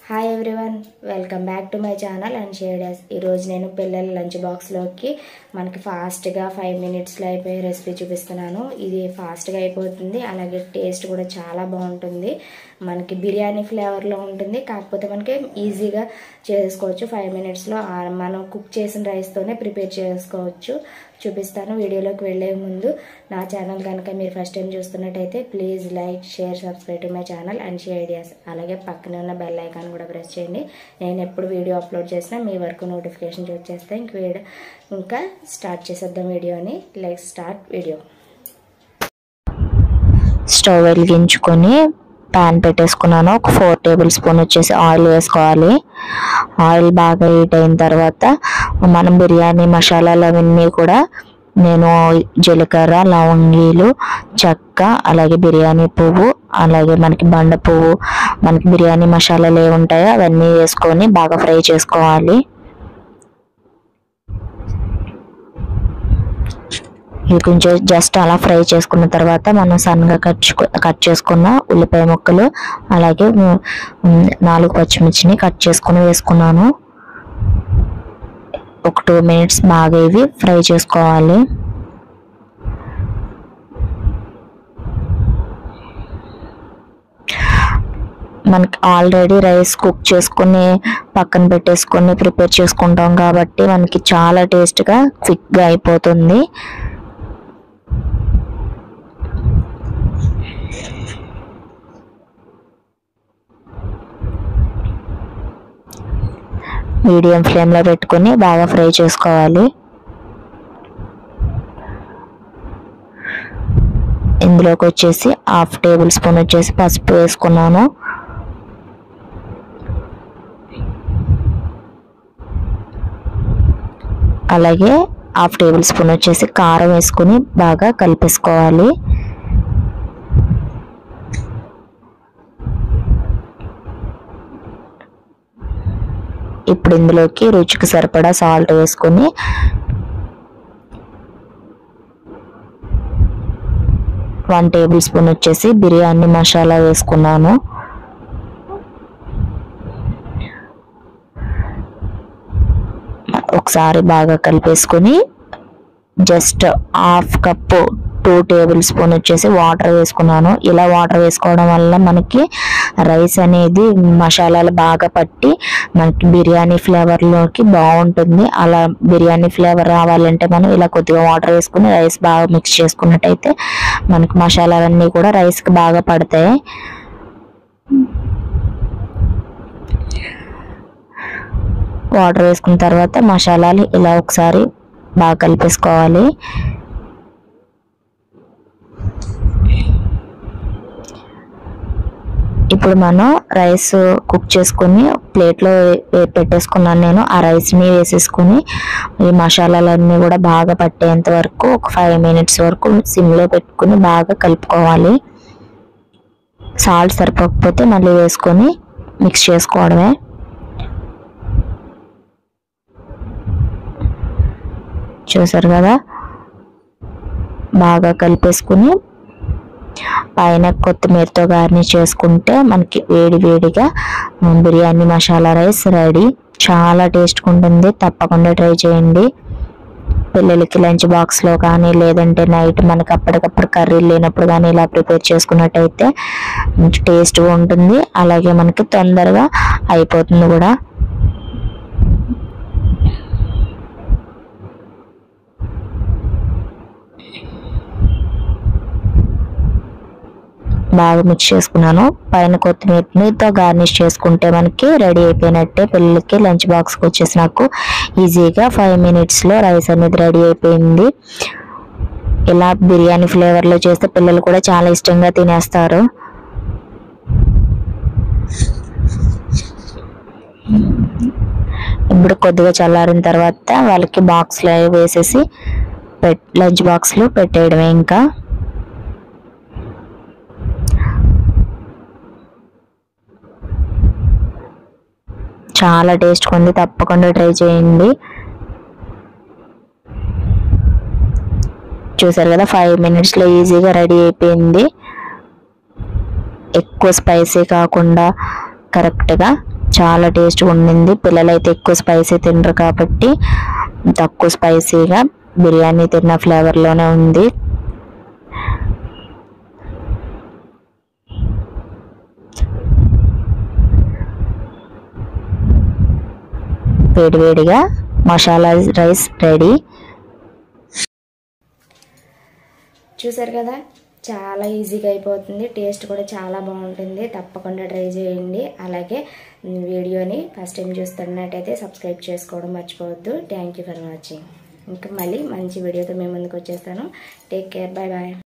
hi everyone welcome back to my channel and షేడర్స్ ఈరోజు నేను పిల్లల లంచ్ బాక్స్లోకి మనకి ఫాస్ట్గా ఫైవ్ మినిట్స్లో అయిపోయే రెసిపీ చూపిస్తున్నాను ఇది ఫాస్ట్గా అయిపోతుంది అలాగే టేస్ట్ కూడా చాలా బాగుంటుంది మనకి బిర్యానీ ఫ్లేవర్లో ఉంటుంది కాకపోతే మనకి ఈజీగా చేసుకోవచ్చు ఫైవ్ మినిట్స్లో మనం కుక్ చేసిన రైస్తోనే ప్రిపేర్ చేసుకోవచ్చు చూపిస్తాను వీడియోలోకి వెళ్ళే ముందు నా ఛానల్ కనుక మీరు ఫస్ట్ టైం చూస్తున్నట్టయితే please like share subscribe to my channel and share ideas అలాగే పక్కనే ఉన్న బెల్ ఐకాన్ కూడా ప్రెస్ చేయండి నేను ఎప్పుడు వీడియో అప్లోడ్ చేసినా మీ వరకు నోటిఫికేషన్ వచ్చేస్తే ఇంక వీడియో ఇంకా స్టార్ట్ చేసేద్దాం వీడియోని లైక్ స్టార్ట్ వీడియో స్టవ్ వెలిగించుకొని ప్యాన్ పెట్టేసుకున్నాను ఒక ఫోర్ టేబుల్ స్పూన్ వచ్చేసి ఆయిల్ వేసుకోవాలి ఆయిల్ బాగా హీట్ అయిన తర్వాత మనం బిర్యానీ మసాలాలు అవన్నీ కూడా నేను జీలకర్ర లవంగీలు చెక్క అలాగే బిర్యానీ పువ్వు అలాగే మనకి బండ పువ్వు మనకి బిర్యానీ మసాలాలు ఏ ఉంటాయో అవన్నీ వేసుకొని బాగా ఫ్రై చేసుకోవాలి ఇవి కొంచెం జస్ట్ అలా ఫ్రై చేసుకున్న తర్వాత మనం సన్నగా కట్ కట్ చేసుకున్న ఉల్లిపాయ ముక్కలు అలాగే ఉమ్, నాలుగు పచ్చిమిర్చిని కట్ చేసుకుని వేసుకున్నాను ఒక టూ మినిట్స్ బాగా ఇవి ఫ్రై చేసుకోవాలి మనకి ఆల్రెడీ రైస్ కుక్ చేసుకుని పక్కన పెట్టేసుకొని ప్రిపేర్ చేసుకుంటాం కాబట్టి మనకి చాలా టేస్ట్గా క్విక్గా అయిపోతుంది మీడియం ఫ్లేమ్లో పెట్టుకొని బాగా ఫ్రై చేసుకోవాలి ఇందులోకి వచ్చేసి హాఫ్ టేబుల్ స్పూన్ వచ్చేసి పసుపు వేసుకున్నాను అలాగే హాఫ్ టేబుల్ స్పూన్ వచ్చేసి కారం వేసుకుని బాగా కలిపేసుకోవాలి ఇప్పుడు ఇందులోకి రుచికి సరిపడా సాల్ట్ వేసుకొని వన్ టేబుల్ స్పూన్ వచ్చేసి బిర్యానీ మసాలా వేసుకున్నాను ఒకసారి బాగా కలిపేసుకొని just half cup two tablespoon వచ్చేసి వాటర్ వేసుకున్నాను ఇలా వాటర్ వేసుకోవడం వల్ల మనకి రైస్ అనేది మసాలాలు బాగా పట్టి మనకి బిర్యానీ ఫ్లేవర్లోకి బాగుంటుంది అలా బిర్యానీ ఫ్లేవర్ రావాలంటే మనం ఇలా కొద్దిగా వాటర్ వేసుకుని రైస్ బాగా మిక్స్ చేసుకున్నట్టయితే మనకి మసాలాలన్నీ కూడా రైస్కి బాగా పడతాయి వాటర్ వేసుకున్న తర్వాత మసాలాలు ఇలా ఒకసారి బాగా కలిపేసుకోవాలి ఇప్పుడు మనం రైస్ కుక్ చేసుకుని ప్లేట్లో పెట్టేసుకున్నాను నేను ఆ రైస్ని వేసేసుకుని ఈ మసాలాలన్నీ కూడా బాగా పట్టేంత వరకు ఒక ఫైవ్ మినిట్స్ వరకు సిమ్లో పెట్టుకుని బాగా కలుపుకోవాలి సాల్ట్ సరిపోకపోతే మళ్ళీ వేసుకొని మిక్స్ చేసుకోవడమే చూసారు కదా బాగా కలిపేసుకుని పైన కొత్తిమీరతో గార్నిష్ చేసుకుంటే మనకి వేడి వేడిగా బిర్యానీ మసాలా రైస్ రెడీ చాలా టేస్ట్గా ఉంటుంది తప్పకుండా ట్రై చేయండి పిల్లలకి లంచ్ బాక్స్లో కానీ లేదంటే నైట్ మనకి అప్పటికప్పుడు కర్రీ లేనప్పుడు కానీ ఇలా ప్రిపేర్ చేసుకున్నట్టయితే మంచి టేస్ట్గా ఉంటుంది అలాగే మనకి తొందరగా అయిపోతుంది కూడా బాగా మిక్స్ చేసుకున్నాను పైన కొత్తిమీరతో గార్నిష్ చేసుకుంటే మనకి రెడీ అయిపోయినట్టే పిల్లలకి లంచ్ బాక్స్కి వచ్చేసి నాకు ఈజీగా ఫైవ్ మినిట్స్లో రైస్ అనేది రెడీ అయిపోయింది ఇలా బిర్యానీ ఫ్లేవర్లో చేస్తే పిల్లలు కూడా చాలా ఇష్టంగా తినేస్తారు ఇప్పుడు కొద్దిగా చల్లారిన తర్వాత వాళ్ళకి బాక్స్లో వేసేసి పెట్ లంచ్ బాక్స్లో పెట్టేయడమే ఇంకా చాలా టేస్ట్ ఉంది తప్పకుండా ట్రై చేయండి చూసారు కదా ఫైవ్ మినిట్స్లో ఈజీగా రెడీ అయిపోయింది ఎక్కువ స్పైసీ కాకుండా కరెక్ట్గా చాలా టేస్ట్ ఉండింది పిల్లలైతే ఎక్కువ స్పైసీ తినరు కాబట్టి తక్కువ స్పైసీగా బిర్యానీ తిన్న ఫ్లేవర్లోనే ఉంది వేడివేడిగా మసాలా రైస్ రెడీ చూసారు కదా చాలా ఈజీగా అయిపోతుంది టేస్ట్ కూడా చాలా బాగుంటుంది తప్పకుండా ట్రై చేయండి అలాగే వీడియోని ఫస్ట్ టైం చూస్తున్నట్టయితే సబ్స్క్రైబ్ చేసుకోవడం మర్చిపోవద్దు థ్యాంక్ యూ ఫర్ వాచింగ్ ఇంకా మళ్ళీ మంచి వీడియోతో మేము ముందుకు వచ్చేస్తాను టేక్ కేర్ బాయ్ బాయ్